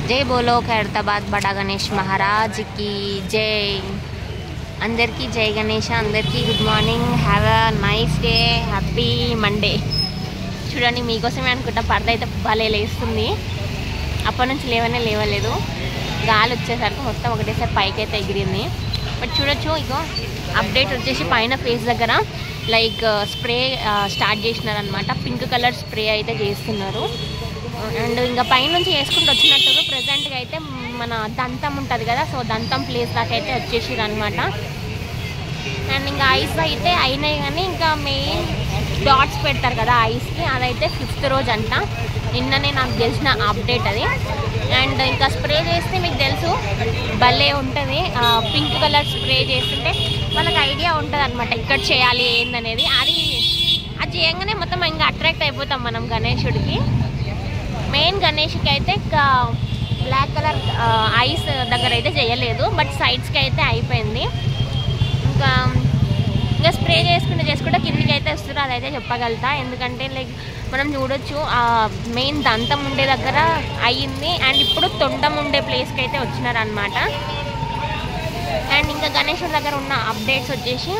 జై బోలో ఖైరతాబాద్ బడా గణేష్ మహారాజ్కి జై అందరికీ జై గణేష్ అందరికీ good morning have a nice day happy Monday చూడండి మీకోసమే అనుకుంటా పరద అయితే భలే లేస్తుంది అప్పటి నుంచి లేవనే లేవలేదు గాలి వచ్చేసరికి మొత్తం ఒకటేసారి పైకి అయితే ఎగిరింది బట్ చూడొచ్చు ఇగో అప్డేట్ వచ్చేసి పైన ఫేస్ దగ్గర లైక్ స్ప్రే స్టార్ట్ చేసినారనమాట పింక్ కలర్ స్ప్రే అయితే చేస్తున్నారు అండ్ ఇంకా పైనుంచి వేసుకుంటూ వచ్చినట్టు ప్రజెంట్గా అయితే మన దంతం ఉంటుంది కదా సో దంతం ప్లేస్ దాకా అయితే వచ్చేసిరు అనమాట అండ్ ఇంకా ఐస్ అయితే అయినాయి కానీ ఇంకా మెయిన్ డాట్స్ పెడతారు కదా ఐస్కి అదైతే ఫిఫ్త్ రోజు అంట నిన్ననే నాకు తెలిసిన అప్డేట్ అది అండ్ ఇంకా స్ప్రే చేస్తే మీకు తెలుసు భలే ఉంటుంది పింక్ కలర్ స్ప్రే చేస్తుంటే వాళ్ళకి ఐడియా ఉంటుంది అనమాట ఇక్కడ చేయాలి ఏందనేది అది అది చేయగానే మొత్తం ఇంకా అట్రాక్ట్ అయిపోతాం మనం గణేశుడికి మెయిన్ గణేష్కి అయితే బ్లాక్ కలర్ ఐస్ దగ్గర అయితే చేయలేదు బట్ సైడ్స్కి అయితే అయిపోయింది ఇంకా ఇంకా స్ప్రే చేసుకుంటే చేసుకుంటే కిందికి అయితే వస్తారు అదైతే చెప్పగలుగుతా ఎందుకంటే లైక్ మనం చూడొచ్చు మెయిన్ దంతం ఉండే దగ్గర అయ్యింది అండ్ ఇప్పుడు తొండం ఉండే ప్లేస్కి అయితే వచ్చినారనమాట అండ్ ఇంకా గణేష్ దగ్గర ఉన్న అప్డేట్స్ వచ్చేసి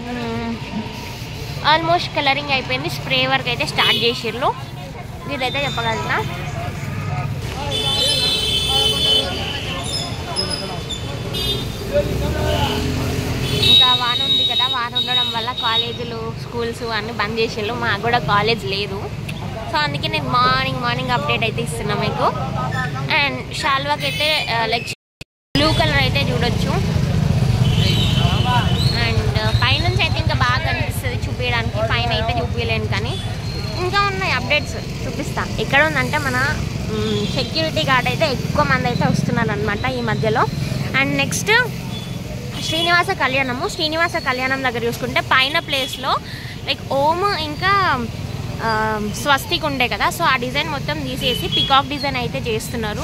ఆల్మోస్ట్ కలరింగ్ అయిపోయింది స్ప్రే వర్క్ అయితే స్టార్ట్ చేసిర్రు ఇదైతే చెప్పగలుగుతా ఇంకా వాన ఉంది కదా వాన ఉండడం వల్ల కాలేజీలు స్కూల్స్ అన్నీ బంద్ చేసేళ్ళు మాకు కూడా కాలేజ్ లేదు సో అందుకే నేను మార్నింగ్ మార్నింగ్ అప్డేట్ అయితే ఇస్తున్నా మీకు అండ్ షాల్వాకి అయితే లైక్ బ్లూ కలర్ అయితే చూడొచ్చు అండ్ పైనుంచి అయితే ఇంకా బాగా కనిపిస్తుంది చూపించడానికి పైన అయితే చూపించలేను కానీ ఇంకా ఉన్నాయి అప్డేట్స్ చూపిస్తా ఎక్కడ ఉందంటే మన సెక్యూరిటీ గార్డ్ అయితే ఎక్కువ మంది అయితే వస్తున్నారు అనమాట ఈ మధ్యలో అండ్ నెక్స్ట్ శ్రీనివాస కళ్యాణము శ్రీనివాస కళ్యాణం దగ్గర చూసుకుంటే పైన ప్లేస్లో లైక్ ఓమ్ ఇంకా స్వస్తిక్ ఉండే కదా సో ఆ డిజైన్ మొత్తం తీసేసి పికాక్ డిజైన్ అయితే చేస్తున్నారు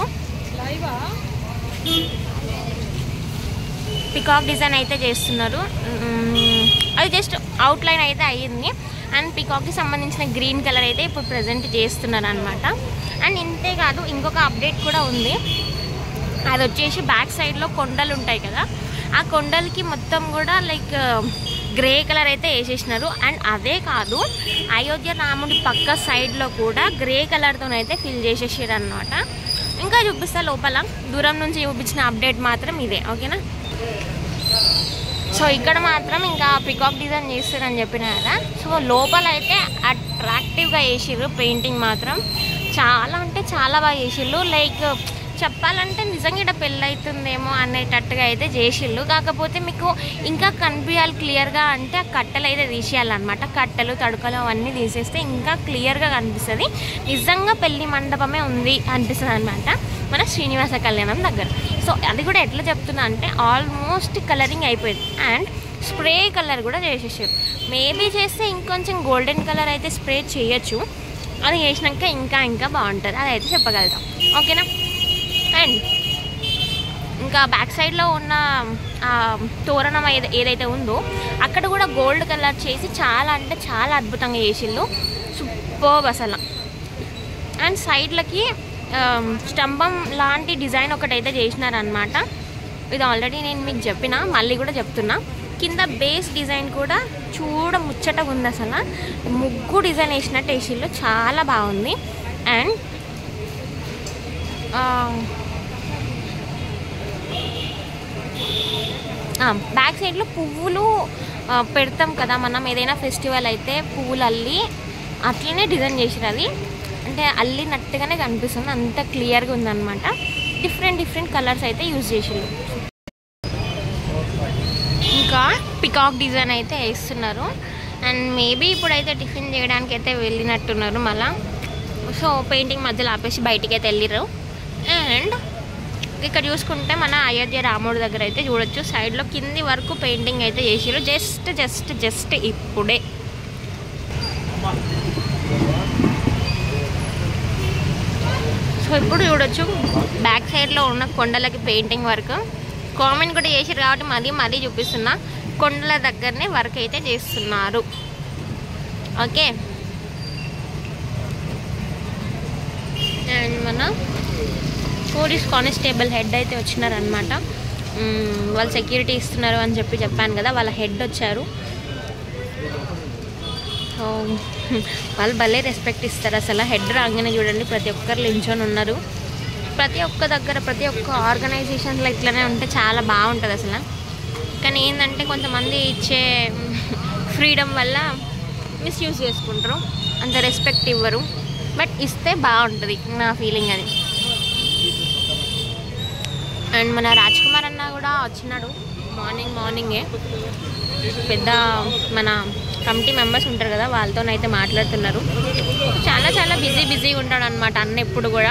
పికాక్ డిజైన్ అయితే చేస్తున్నారు అది జస్ట్ అవుట్లైన్ అయితే అయ్యింది అండ్ పికాక్కి సంబంధించిన గ్రీన్ కలర్ అయితే ఇప్పుడు ప్రజెంట్ చేస్తున్నారు అనమాట అండ్ ఇంతే కాదు ఇంకొక అప్డేట్ కూడా ఉంది అది వచ్చేసి బ్యాక్ సైడ్లో కొండలు ఉంటాయి కదా ఆ కొండలకి మొత్తం కూడా లైక్ గ్రే కలర్ అయితే వేసేసినారు అండ్ అదే కాదు అయోధ్య రాముడి పక్క సైడ్లో కూడా గ్రే కలర్తోనైతే ఫిల్ చేసేసారు అనమాట ఇంకా చూపిస్తా లోపల దూరం నుంచి చూపించిన అప్డేట్ మాత్రం ఇదే ఓకేనా సో ఇక్కడ మాత్రం ఇంకా పికాక్ డిజైన్ చేస్తారని చెప్పిన కదా సో లోపల అయితే అట్రాక్టివ్గా వేసిర్రు పెయింటింగ్ మాత్రం చాలా అంటే చాలా బాగా చేసిర్రు లైక్ చెప్పాలంటే నిజంగా ఇక్కడ పెళ్ళి అవుతుందేమో అనేటట్టుగా అయితే చేసిళ్ళు కాకపోతే మీకు ఇంకా కనిపించాలి క్లియర్గా అంటే ఆ కట్టెలు అయితే తీసేయాలన్నమాట కట్టెలు తడుకలు అవన్నీ తీసేస్తే ఇంకా క్లియర్గా కనిపిస్తుంది నిజంగా పెళ్లి మండపమే ఉంది అనిపిస్తుంది అనమాట మన శ్రీనివాస కళ్యాణం దగ్గర సో అది కూడా ఎట్లా చెప్తున్నా అంటే ఆల్మోస్ట్ కలరింగ్ అయిపోయింది అండ్ స్ప్రే కలర్ కూడా చేసేసారు మేబీ చేస్తే ఇంకొంచెం గోల్డెన్ కలర్ అయితే స్ప్రే చేయొచ్చు అది చేసినాక ఇంకా ఇంకా బాగుంటుంది అదైతే చెప్పగలుగుతాం ఓకేనా అండ్ ఇంకా బ్యాక్ సైడ్లో ఉన్న తోరణం ఏది ఏదైతే ఉందో అక్కడ కూడా గోల్డ్ కలర్ చేసి చాలా అంటే చాలా అద్భుతంగా చేసిళ్ళు సూపర్ అసలు అండ్ సైడ్లకి స్తంభం లాంటి డిజైన్ ఒకటైతే చేసినారనమాట ఇది ఆల్రెడీ నేను మీకు చెప్పిన మళ్ళీ కూడా చెప్తున్నా కింద బేస్ డిజైన్ కూడా చూడ ముచ్చటగా ఉంది అసలు ముగ్గు డిజైన్ వేసినట్టు వేసిళ్ళు చాలా బాగుంది అండ్ బ్యాక్ సైడ్లో పువ్వులు పెడతాం కదా మనం ఏదైనా ఫెస్టివల్ అయితే పువ్వులు అల్లి అట్లనే డిజైన్ చేసిరు అది అంటే అల్లినట్టుగానే కనిపిస్తుంది అంత క్లియర్గా ఉందన్నమాట డిఫరెంట్ డిఫరెంట్ కలర్స్ అయితే యూజ్ చేసిరు ఇంకా పికాక్ డిజైన్ అయితే వేస్తున్నారు అండ్ మేబీ ఇప్పుడైతే టిఫిన్ చేయడానికి అయితే వెళ్ళినట్టున్నారు మళ్ళీ సో పెయింటింగ్ మధ్యలో ఆపేసి బయటికి అయితే వెళ్ళిర్రు అండ్ ఇక్కడ చూసుకుంటే మన అయోధ్య రాముడి దగ్గర అయితే చూడొచ్చు సైడ్లో కింది వరకు పెయింటింగ్ అయితే చేసారు జస్ట్ జస్ట్ జస్ట్ ఇప్పుడే సో ఇప్పుడు చూడొచ్చు బ్యాక్ సైడ్లో ఉన్న కొండలకి పెయింటింగ్ వర్క్ కామెంట్ కూడా చేసారు కాబట్టి మళ్ళీ మళ్ళీ చూపిస్తున్నా కొండల దగ్గరనే వర్క్ అయితే చేస్తున్నారు ఓకే అండ్ మన పోలీస్ కానిస్టేబుల్ హెడ్ అయితే వచ్చినారనమాట మ్మ్, వాళ్ళు సెక్యూరిటీ ఇస్తున్నారు అని చెప్పి చెప్పాను కదా వాళ్ళ హెడ్ వచ్చారు సో వాళ్ళు భలే రెస్పెక్ట్ ఇస్తారు అసలు హెడ్ రాగానే చూడండి ప్రతి ఒక్కరు నించొని ఉన్నారు ప్రతి ఒక్క దగ్గర ప్రతి ఒక్క ఆర్గనైజేషన్లో ఇట్లనే ఉంటే చాలా బాగుంటుంది అసలు కానీ ఏంటంటే కొంతమంది ఇచ్చే ఫ్రీడమ్ వల్ల మిస్యూజ్ చేసుకుంటారు అంత రెస్పెక్ట్ ఇవ్వరు బట్ ఇస్తే బాగుంటుంది నా ఫీలింగ్ అది అండ్ మన రాజ్ కుమార్ అన్న కూడా వచ్చినాడు మార్నింగ్ మార్నింగే పెద్ద మన కమిటీ మెంబర్స్ ఉంటారు కదా వాళ్ళతోనైతే మాట్లాడుతున్నారు చాలా చాలా బిజీ బిజీగా ఉంటాడు అనమాట అన్న ఎప్పుడు కూడా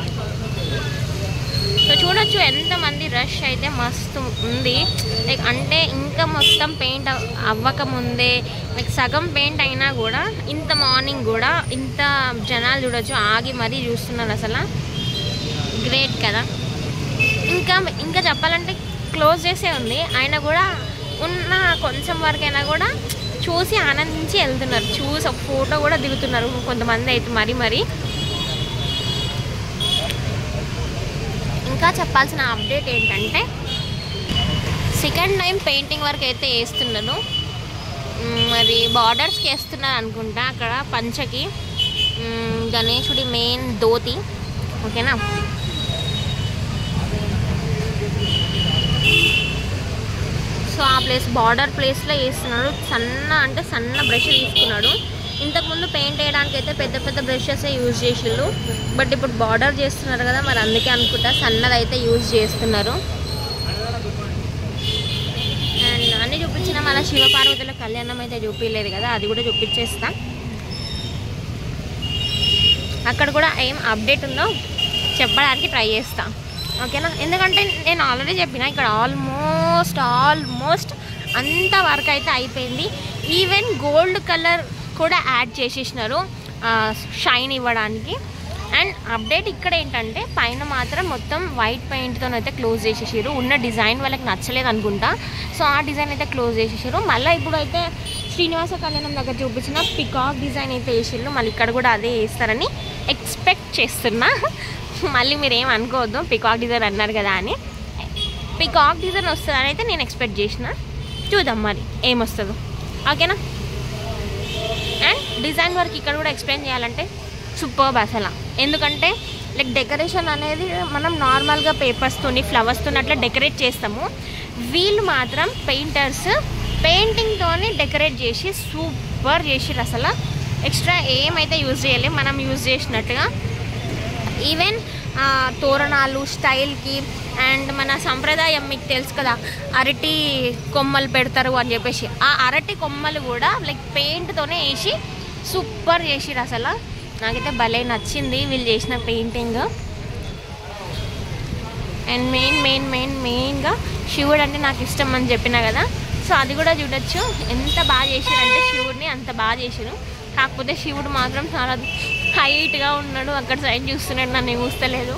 సో చూడొచ్చు ఎంతమంది రష్ అయితే మస్తు ఉంది లైక్ అంటే ఇంకా మొత్తం పెయింట్ అవ్వక ముందే లైక్ సగం పెయింట్ అయినా కూడా ఇంత మార్నింగ్ కూడా ఇంత జనాలు చూడొచ్చు ఆగి మరీ చూస్తున్నారు అసలు గ్రేట్ కదా ఇంకా ఇంకా చెప్పాలంటే క్లోజ్ చేసే ఉంది ఆయన కూడా ఉన్న కొంచెం వరకైనా కూడా చూసి ఆనందించి వెళ్తున్నారు చూసి ఒక ఫోటో కూడా దిగుతున్నారు కొంతమంది అయితే మరీ మరీ ఇంకా చెప్పాల్సిన అప్డేట్ ఏంటంటే సెకండ్ టైం పెయింటింగ్ వర్క్ అయితే వేస్తున్నాను మ్, మరి బార్డర్స్కి వేస్తున్నారు అనుకుంటా అక్కడ పంచకి మ్, గణేశుడి మెయిన్ ధోతి ఓకేనా సో ఆ ప్లేస్ బార్డర్ ప్లేస్లో వేస్తున్నాడు సన్న అంటే సన్న బ్రష్ తీసుకున్నాడు ఇంతకుముందు పెయింట్ వేయడానికి అయితే పెద్ద పెద్ద బ్రషెస్ యూజ్ చేసిళ్ళు బట్ ఇప్పుడు బార్డర్ చేస్తున్నారు కదా మరి అందుకే అనుకుంటా సన్నది అయితే యూజ్ చేస్తున్నారు అండ్ అన్ని చూపించిన మన శివపార్వతుల కళ్యాణం అయితే చూపించలేదు కదా అది కూడా చూపించేస్తా అక్కడ కూడా ఏం అప్డేట్ ఉందో చెప్పడానికి ట్రై చేస్తా ఓకేనా ఎందుకంటే నేను ఆల్రెడీ చెప్పిన ఇక్కడ ఆల్మోస్ట్ ఆల్మోస్ట్ అంత వర్క్ అయితే అయిపోయింది ఈవెన్ గోల్డ్ కలర్ కూడా యాడ్ చేసేసినారు షైన్ ఇవ్వడానికి అండ్ అప్డేట్ ఇక్కడ ఏంటంటే పైన మాత్రం మొత్తం వైట్ పెయింట్తో అయితే క్లోజ్ చేసేసారు ఉన్న డిజైన్ వాళ్ళకి నచ్చలేదు అనుకుంటా సో ఆ డిజైన్ అయితే క్లోజ్ చేసేసారు మళ్ళీ ఇప్పుడు అయితే శ్రీనివాస కళ్యాణం దగ్గర చూపించిన పికాక్ డిజైన్ అయితే వేసిళ్ళు మళ్ళీ ఇక్కడ కూడా అదే వేస్తారని ఎక్స్పెక్ట్ చేస్తున్నా మళ్ళీ మీరు ఏం అనుకోవద్దు పికాక్ డిజైన్ అన్నారు కదా అని పికాక్ డిజైన్ వస్తుందని అయితే నేను ఎక్స్పెక్ట్ చేసిన చూద్దాం మరి ఏమొస్తుందో ఓకేనా అండ్ డిజైన్ వర్క్ ఇక్కడ కూడా ఎక్స్ప్లెయిన్ చేయాలంటే సూపర్ అసలు ఎందుకంటే లైక్ డెకరేషన్ అనేది మనం నార్మల్గా పేపర్స్తోని ఫ్లవర్స్తోని అట్లా డెకరేట్ చేస్తాము వీళ్ళు మాత్రం పెయింటర్స్ పెయింటింగ్తోని డెకరేట్ చేసి సూపర్ చేసిర్రు అసలు ఎక్స్ట్రా ఏమైతే యూజ్ చేయాలి మనం యూజ్ చేసినట్టుగా ఈవెన్ ఆ, తోరణాలు స్టైల్కి అండ్ మన సంప్రదాయం మీకు తెలుసు కదా అరటి కొమ్మలు పెడతారు అని చెప్పేసి ఆ అరటి కొమ్మలు కూడా లైక్ పెయింట్తోనే వేసి సూపర్ చేసిరు అసలు నాకైతే భలే నచ్చింది వీళ్ళు చేసిన painting and main main main మెయిన్గా శివుడు అంటే నాకు ఇష్టం అని చెప్పిన కదా సో అది కూడా చూడొచ్చు ఎంత బాగా చేసిరంటే శివుడిని అంత బాగా చేసిరు కాకపోతే శివుడు మాత్రం చాలా హైట్గా ఉన్నాడు అక్కడ సైడ్ చూస్తున్నాడు నన్ను చూస్తలేదు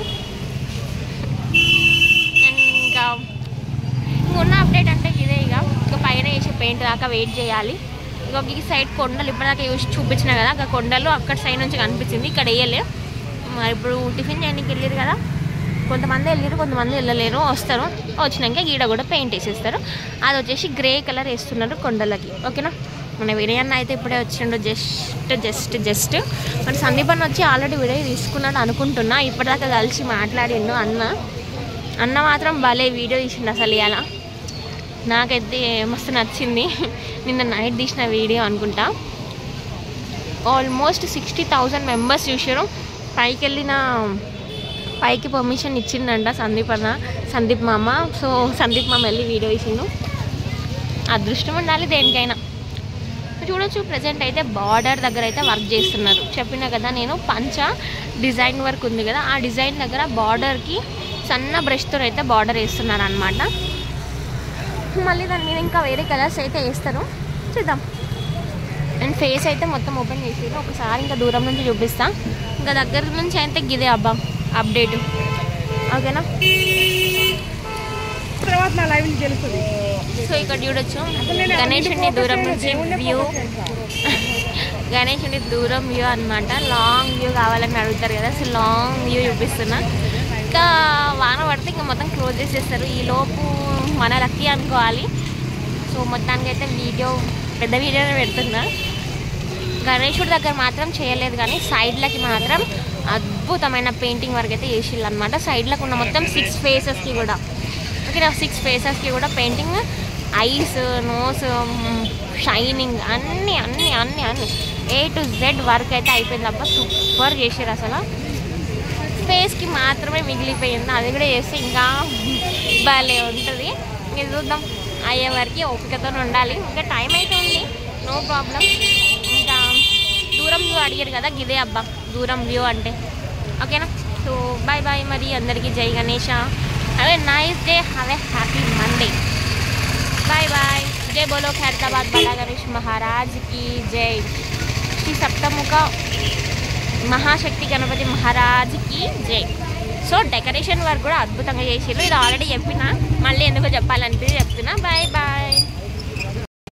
అండ్ ఇంకా ఉన్న అప్డేట్ అంటే ఇదే ఇక ఇంకా పైన వేసే పెయింట్ దాకా వెయిట్ చేయాలి ఇక ఈ సైడ్ కొండలు ఇప్పటిదాకా చూసి చూపించిన కదా ఆ కొండలు అక్కడ సైడ్ నుంచి కనిపించింది ఇక్కడ వేయలే మరి ఇప్పుడు టిఫిన్ చేయడానికి వెళ్ళారు కదా కొంతమంది వెళ్ళారు కొంతమంది వెళ్ళలేరు వస్తారు వచ్చినాక గీడ కూడా పెయింట్ వేసేస్తారు అది వచ్చేసి గ్రే కలర్ వేస్తున్నారు కొండలకి ఓకేనా మన వినయ్ అన్న అయితే ఇప్పుడే వచ్చిండు జస్ట్ జస్ట్ జస్ట్ మరి సందీప్ అన్న వచ్చి ఆల్రెడీ వీడియో తీసుకున్నాడు అనుకుంటున్నా ఇప్పటిదాకా కలిసి మాట్లాడిండు అన్న అన్న మాత్రం భలే వీడియో తీసిండు అసలు ఇలా నాకైతే మస్తు నచ్చింది నిన్న నైట్ తీసిన వీడియో అనుకుంటా ఆల్మోస్ట్ సిక్స్టీ థౌజండ్ మెంబర్స్ చూసారు పైకి వెళ్ళిన పైకి పర్మిషన్ ఇచ్చిండంట సందీప్ అన్న సందీప్ మామ సో సందీప్ మామ వెళ్ళి వీడియో తీసిండు అదృష్టం ఉండాలి దేనికైనా చూడొచ్చు ప్రజెంట్ అయితే బార్డర్ దగ్గర అయితే వర్క్ చేస్తున్నారు చెప్పిన కదా నేను పంచ డిజైన్ వర్క్ ఉంది కదా ఆ డిజైన్ దగ్గర బార్డర్కి సన్న బ్రష్తో అయితే బార్డర్ వేస్తున్నారు అనమాట మళ్ళీ దాని మీద ఇంకా వేరే కలర్స్ అయితే వేస్తారు చూద్దాం అండ్ ఫేస్ అయితే మొత్తం ఓపెన్ చేసారు ఒకసారి ఇంకా దూరం నుంచి చూపిస్తా ఇంకా దగ్గర నుంచి అయితే గిదే అబ్బా అప్డేట్ ఓకేనా తర్వాత నా లైవ్ తెలుస్తుంది సో ఇక్కడ చూడొచ్చు గణేషుని దూరం నుంచి వ్యూ గణేషుని దూరం వ్యూ అన్నమాట లాంగ్ వ్యూ కావాలని అడుగుతారు కదా సో లాంగ్ వ్యూ చూపిస్తున్నా ఇంకా వాన పడితే ఇంకా మొత్తం క్లోజ్ చేసేస్తారు ఈ లోపు మన లక్కీ అనుకోవాలి సో మొత్తానికి అయితే వీడియో పెద్ద వీడియోనే పెడుతున్నా గణేశుడి దగ్గర మాత్రం చేయలేదు కానీ సైడ్లకి మాత్రం అద్భుతమైన పెయింటింగ్ వర్క్ అయితే చేసిళ్ళు అనమాట సైడ్లకు ఉన్న మొత్తం సిక్స్ ఫేసెస్కి కూడా ఓకే సిక్స్ ఫేసెస్కి కూడా పెయింటింగ్ ఐస్ నోస్ షైనింగ్ అన్నీ అన్నీ అన్నీ అన్నీ ఏ టు జెడ్ వర్క్ అయితే అయిపోయింది అబ్బా సూపర్ చేసారు అసలు ఫేస్కి మాత్రమే మిగిలిపోయింది అది కూడా చేస్తే ఇంకా భలే ఉంటుంది ఇంకా చూద్దాం అయ్యే వరకు ఓపికతో ఉండాలి ఇంకా టైం అయితే ఉంది నో ప్రాబ్లం ఇంకా దూరం వ్యూ అడిగారు కదా గిదే అబ్బా దూరం వ్యూ అంటే ఓకేనా సో బాయ్ బాయ్ మరి అందరికీ జై Ganesha have a nice day have a happy Monday bye bye జై బోలో ఖైరతాబాద్ బడా గణేష్ మహారాజ్ की జై శ్రీ సప్తముఖ మహాశక్తి గణపతి మహారాజ్కి జై సో డెకరేషన్ వర్క్ కూడా అద్భుతంగా చేసిర్రు ఇది ఆల్రెడీ చెప్పిన మళ్ళీ ఎందుకో చెప్పాలనిపించి చెప్తున్నా